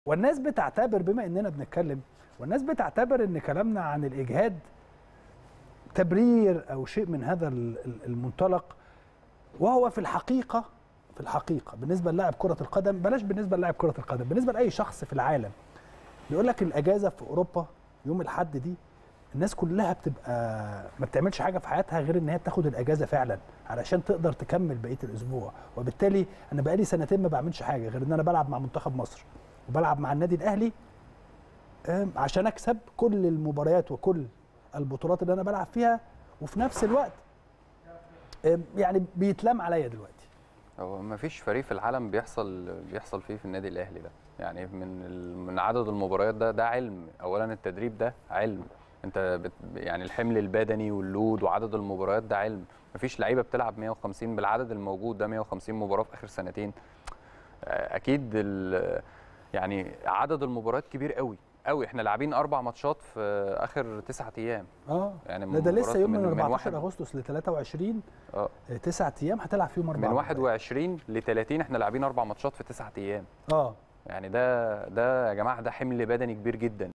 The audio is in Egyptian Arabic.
والناس بتعتبر بما اننا بنتكلم والناس بتعتبر ان كلامنا عن الاجهاد تبرير او شيء من هذا ال- ال- المنطلق وهو في الحقيقه في الحقيقه بالنسبه للاعب كره القدم بلاش بالنسبه للاعب كره القدم بالنسبه لاي شخص في العالم بيقول لك الاجازه في اوروبا يوم الاحد دي الناس كلها بتبقى ما بتعملش حاجه في حياتها غير ان هي تاخد الاجازه فعلا علشان تقدر تكمل بقيه الاسبوع وبالتالي انا بقالي سنتين ما بعملش حاجه غير ان انا بلعب مع منتخب مصر وبلعب مع النادي الاهلي آم، عشان اكسب كل المباريات وكل البطولات اللي انا بلعب فيها وفي نفس الوقت آم، يعني بيتلام عليا دلوقتي هو ما فيش فريق في العالم بيحصل بيحصل فيه في النادي الاهلي ده يعني من ال- من عدد المباريات ده ده علم اولا التدريب ده علم انت بت يعني الحمل البدني واللود وعدد المباريات ده علم ما فيش لعيبه بتلعب 150 بالعدد الموجود ده 150 مباراه في اخر سنتين آه، اكيد ال- يعني عدد المباريات كبير قوي قوي احنا لاعبين اربع ماتشات في اخر تسعة ايام اه يعني لا ده لسه مباريات يوم من من 14 واحد- اغسطس ل 23 اه آه، تسعة ايام هتلعب فيهم اربع من مباريات. 21 ل 30 احنا لاعبين اربع ماتشات في تسعة ايام اه يعني ده ده يا جماعه ده حمل بدني كبير جدا